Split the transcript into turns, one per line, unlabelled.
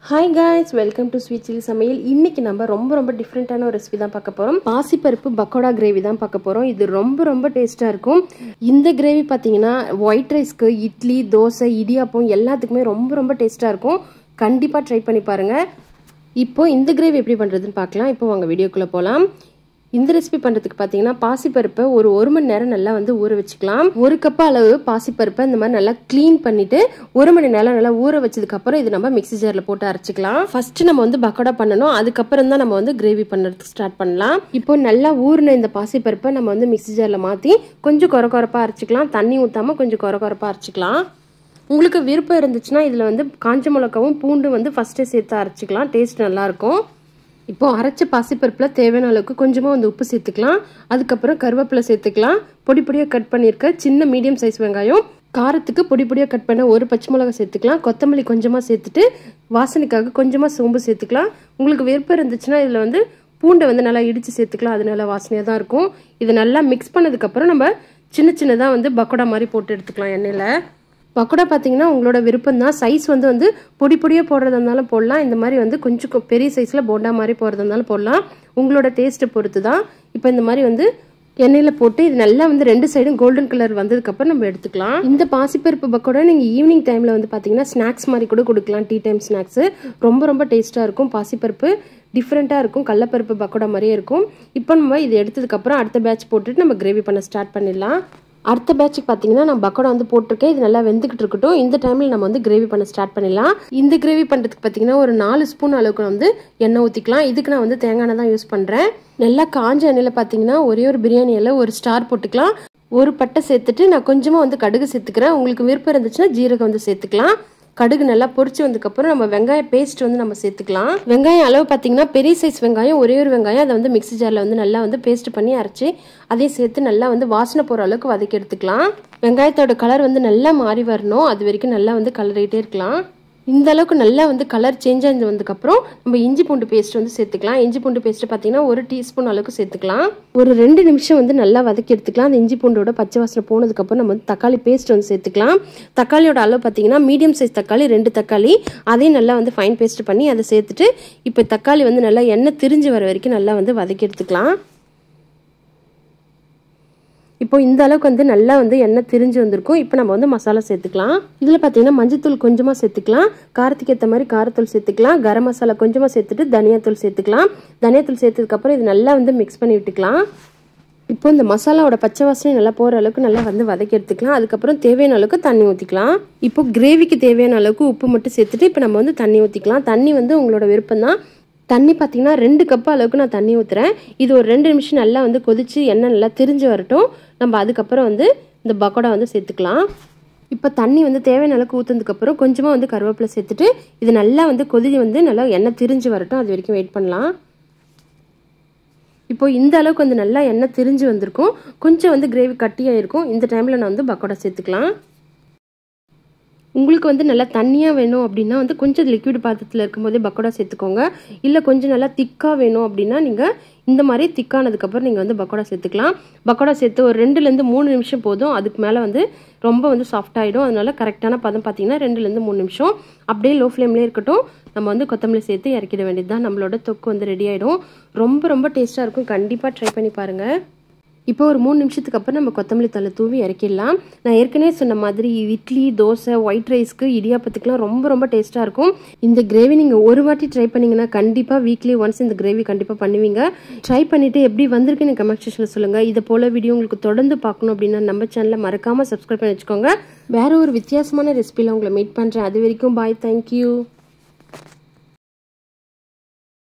hi guys welcome to sweet chilli சமையல் இன்னைக்கு நம்ம ரொம்ப ரொம்ப டிஃப்ரெண்ட்டான ஒரு ரெசிபி தான் பார்க்க போகிறோம் பாசிப்பருப்பு பக்கோடா கிரேவி தான் பார்க்க போகிறோம் இது ரொம்ப ரொம்ப டேஸ்ட்டாக இருக்கும் இந்த கிரேவி பார்த்தீங்கன்னா ஒயிட் ரைஸ்க்கு இட்லி தோசை இடியாப்பம் எல்லாத்துக்குமே ரொம்ப ரொம்ப டேஸ்ட்டாக இருக்கும் கண்டிப்பாக ட்ரை பண்ணி பாருங்கள் இப்போ இந்த கிரேவி எப்படி பண்ணுறதுன்னு பார்க்கலாம் இப்போ வாங்க வீடியோக்குள்ளே போகலாம் இந்த ரெசிபி பண்ணுறதுக்கு பார்த்தீங்கன்னா பாசிப்பருப்பை ஒரு ஒரு மணி நேரம் நல்லா வந்து ஊற வச்சுக்கலாம் ஒரு கப் அளவு பாசிப்பருப்பை இந்த மாதிரி நல்லா க்ளீன் பண்ணிட்டு ஒரு மணி நேரம் நல்லா ஊற வச்சதுக்கப்புறம் இது நம்ம மிக்ஸி ஜாரில் போட்டு அரைச்சிக்கலாம் ஃபர்ஸ்ட் நம்ம வந்து பக்கோடா பண்ணணும் அதுக்கப்புறம் தான் நம்ம வந்து கிரேவி பண்ணுறதுக்கு ஸ்டார்ட் பண்ணலாம் இப்போ நல்லா ஊறின இந்த பாசிப்பருப்பை நம்ம வந்து மிக்ஸி ஜாரில் மாற்றி கொஞ்சம் குறை குறைப்பாக அரைச்சிக்கலாம் தண்ணி ஊற்றாமல் கொஞ்சம் குறை குறைப்பாக அரைச்சிக்கலாம் உங்களுக்கு விருப்பம் இருந்துச்சுன்னா இதில் வந்து காஞ்ச மிளகாவும் பூண்டு வந்து ஃபஸ்ட்டே சேர்த்து அரைச்சிக்கலாம் டேஸ்ட் நல்லாயிருக்கும் இப்போ அரைச்ச பாசிப்பருப்பில் தேவையான அளவுக்கு கொஞ்சமாக வந்து உப்பு சேர்த்துக்கலாம் அதுக்கப்புறம் கருவேப்பிலை சேர்த்துக்கலாம் பொடி பொடியாக கட் பண்ணியிருக்க சின்ன மீடியம் சைஸ் வெங்காயம் காரத்துக்கு பொடி பொடியாக கட் பண்ண ஒரு பச்சை மிளகா சேர்த்துக்கலாம் கொத்தமல்லி கொஞ்சமாக சேர்த்துட்டு வாசனைக்காக கொஞ்சமாக சோம்பு சேர்த்துக்கலாம் உங்களுக்கு விருப்பம் இருந்துச்சுன்னா இதில் வந்து பூண்டை வந்து நல்லா இடித்து சேர்த்துக்கலாம் அது நல்லா வாசனையாக தான் இருக்கும் இதை நல்லா மிக்ஸ் பண்ணதுக்கப்புறம் நம்ம சின்ன சின்னதாக வந்து பக்கோடா மாதிரி போட்டு எடுத்துக்கலாம் எண்ணெயில் பக்கோடா பார்த்தீங்கன்னா உங்களோட விருப்பம் தான் சைஸ் வந்து வந்து பொடி பொடியாக போடுறதா இருந்தாலும் போடலாம் இந்த மாதிரி வந்து கொஞ்சம் பெரிய சைஸில் போண்டா மாதிரி போடுறதா இருந்தாலும் போடலாம் உங்களோட டேஸ்ட்டை பொறுத்து தான் இப்போ இந்த மாதிரி வந்து எண்ணெயில் போட்டு இது நல்லா வந்து ரெண்டு சைடும் கோல்டன் கலர் வந்ததுக்கப்புறம் நம்ம எடுத்துக்கலாம் இந்த பாசிப்பருப்பு பக்கோடா நீங்கள் ஈவினிங் டைமில் வந்து பார்த்தீங்கன்னா ஸ்நாக்ஸ் மாதிரி கூட கொடுக்கலாம் டீ டைம் ஸ்நாக்ஸு ரொம்ப ரொம்ப டேஸ்ட்டாக இருக்கும் பாசிப்பருப்பு டிஃப்ரெண்ட்டாக இருக்கும் கடலப்பருப்பு பக்கோடா மாதிரியே இருக்கும் இப்போ நம்ம இது எடுத்ததுக்கப்புறம் அடுத்த பேட்ச் போட்டுட்டு நம்ம கிரேவி பண்ண ஸ்டார்ட் பண்ணிடலாம் அடுத்த பேட்சுக்கு பார்த்தீங்கன்னா நான் பக்கோடா வந்து போட்டிருக்கேன் இது நல்லா வெந்துக்கிட்டு இருக்கட்டும் இந்த டைமில் நம்ம வந்து கிரேவி பண்ண ஸ்டார்ட் பண்ணிடலாம் இந்த கிரேவி பண்ணுறதுக்கு பார்த்தீங்கன்னா ஒரு நாலு ஸ்பூன் அளவுக்கு வந்து எண்ணெய் ஊற்றிக்கலாம் இதுக்கு நான் வந்து தேங்காய் எண்ணெய் தான் யூஸ் பண்ணுறேன் நல்லா காஞ்ச எண்ணெயில் பார்த்தீங்கன்னா ஒரே ஒரு பிரியாணி இலை ஒரு ஸ்டார் போட்டுக்கலாம் ஒரு பட்டை சேர்த்துட்டு நான் கொஞ்சமாக வந்து கடுகு சேர்த்துக்கிறேன் உங்களுக்கு விருப்பம் இருந்துச்சுன்னா ஜீரகம் வந்து சேர்த்துக்கலாம் கடுகு நல்லா பொரிச்சு வந்ததுக்கப்புறம் நம்ம வெங்காய பேஸ்ட் வந்து நம்ம சேர்த்துக்கலாம் வெங்காயம் அளவு பார்த்தீங்கன்னா பெரிய சைஸ் வெங்காயம் ஒரே ஒரு வெங்காயம் அதை வந்து மிக்ஸி ஜாரில் வந்து நல்லா வந்து பேஸ்ட் பண்ணி அரைச்சி அதையும் சேர்த்து நல்லா வந்து வாசனை போகிற அளவுக்கு வதக்கி எடுத்துக்கலாம் வெங்காயத்தோட கலர் வந்து நல்லா மாறி வரணும் அது வரைக்கும் நல்லா வந்து கலரிட்டே இருக்கலாம் இந்த அளவுக்கு நல்லா வந்து கலர் சேஞ்ச் ஆகி வந்ததுக்கப்புறம் நம்ம இஞ்சி பூண்டு பேஸ்ட் வந்து சேர்த்துக்கலாம் இஞ்சி பூண்டு பேஸ்ட் பார்த்தீங்கன்னா ஒரு டீஸ்பூன் அளவுக்கு சேர்த்துக்கலாம் ஒரு ரெண்டு நிமிஷம் வந்து நல்லா வதக்கி எடுத்துக்கலாம் அந்த இஞ்சி பூண்டோட பச்சை வாசனை போனதுக்கப்புறம் நம்ம வந்து தக்காளி பேஸ்ட் வந்து சேர்த்துக்கலாம் தக்காளியோட அளவு பார்த்தீங்கன்னா மீடியம் சைஸ் தக்காளி ரெண்டு தக்காளி அதையும் நல்லா வந்து ஃபைன் பேஸ்ட் பண்ணி அதை சேர்த்துட்டு இப்போ தக்காளி வந்து நல்லா எண்ணெய் திரிஞ்சு வர வரைக்கும் நல்லா வந்து வதக்கி எடுத்துக்கலாம் இப்போ இந்த அளவுக்கு வந்து நல்லா வந்து எண்ணெய் திரிஞ்சு வந்திருக்கும் இப்போ நம்ம வந்து மசாலா சேர்த்துக்கலாம் இதில் பார்த்தீங்கன்னா மஞ்சத்தூள் கொஞ்சமாக சேர்த்துக்கலாம் காரத்துக்கு ஏற்ற மாதிரி காரத்தூள் சேர்த்துக்கலாம் கரம் மசாலா கொஞ்சமாக சேர்த்துட்டு தனியாத்தூள் சேர்த்துக்கலாம் தனியாத்தூள் சேர்த்ததுக்கப்புறம் இது நல்லா வந்து மிக்ஸ் பண்ணி விட்டுக்கலாம் இப்போ இந்த மசாலாவோட பச்சை வாசனை நல்லா போகிற அளவுக்கு நல்லா வந்து வதக்கி எடுத்துக்கலாம் அதுக்கப்புறம் தேவையான அளவுக்கு தண்ணி ஊற்றிக்கலாம் இப்போ கிரேவிக்கு தேவையான அளவுக்கு உப்பு மட்டும் சேர்த்துட்டு இப்போ நம்ம வந்து தண்ணி ஊற்றிக்கலாம் தண்ணி வந்து உங்களோட விருப்பம் தான் தண்ணி பார்த்தீங்கன்னா ரெண்டு கப் அளவுக்கு நான் தண்ணி ஊற்றுறேன் இது ஒரு ரெண்டு நிமிஷம் நல்லா வந்து கொதிச்சு எண்ணெய் நல்லா திரிஞ்சு வரட்டும் நம்ம அதுக்கப்புறம் வந்து இந்த பக்கோடா வந்து சேர்த்துக்கலாம் இப்போ தண்ணி வந்து தேவையான அளவுக்கு ஊற்றுனதுக்கப்புறம் கொஞ்சமாக வந்து கருவேப்பிலை சேர்த்துட்டு இது நல்லா வந்து கொதி வந்து நல்லா எண்ணெய் திரிஞ்சு வரட்டும் அது வரைக்கும் வெயிட் பண்ணலாம் இப்போ இந்த அளவுக்கு வந்து நல்லா எண்ணெய் திரிஞ்சு வந்திருக்கும் கொஞ்சம் வந்து கிரேவி கட்டியாக இருக்கும் இந்த டைமில் நான் வந்து பக்கோடா சேர்த்துக்கலாம் உங்களுக்கு வந்து நல்லா தண்ணியாக வேணும் அப்படின்னா வந்து கொஞ்சம் லிக்விட் பாத்திரத்தில் இருக்கும்போதே பக்கோடா சேர்த்துக்கோங்க இல்லை கொஞ்சம் நல்லா திக்காக வேணும் அப்படின்னா நீங்கள் இந்த மாதிரி திக்கானதுக்கப்புறம் நீங்கள் வந்து பக்கோடா சேர்த்துக்கலாம் பக்கோடா சேர்த்து ஒரு ரெண்டுலேருந்து மூணு நிமிஷம் போதும் அதுக்கு மேலே வந்து ரொம்ப வந்து சாஃப்ட் ஆகிடும் அதனால கரெக்டான பதம் பார்த்தீங்கன்னா ரெண்டுலேருந்து மூணு நிமிஷம் அப்படியே லோ ஃப்ளேம்லேயே இருக்கட்டும் நம்ம வந்து கொத்தமல்லி சேர்த்து இறக்கிட வேண்டியது தான் நம்மளோட தொக்கு வந்து ரெடி ஆகிடும் ரொம்ப ரொம்ப டேஸ்ட்டாக இருக்கும் கண்டிப்பாக ட்ரை பண்ணி பாருங்கள் இப்போ ஒரு மூணு நிமிஷத்துக்கு அப்புறம் நம்ம கொத்தமல்லி தலை தூவி இறக்கிடலாம் நான் ஏற்கனவே சொன்ன மாதிரி இட்லி தோசை ஒயிட் ரைஸ்க்கு இடியாப்பத்துக்குலாம் ரொம்ப ரொம்ப டேஸ்ட்டாக இருக்கும் இந்த கிரேவி நீங்கள் ஒரு வாட்டி ட்ரை பண்ணிங்கன்னா கண்டிப்பாக வீக்லி ஒன்ஸ் இந்த கிரேவி கண்டிப்பாக பண்ணுவீங்க ட்ரை பண்ணிவிட்டு எப்படி வந்திருக்குன்னு கமெண்ட் செக்ஷனில் சொல்லுங்கள் இதை போல் வீடியோ உங்களுக்கு தொடர்ந்து பார்க்கணும் அப்படின்னா நம்ம சேனலில் மறக்காமல் சப்ஸ்கிரைப் பண்ணி வச்சுக்கோங்க வேற ஒரு வித்தியாசமான ரெசிபியில் உங்களை மீட் பண்ணுறேன் அது வரைக்கும் பாய் தேங்க்யூ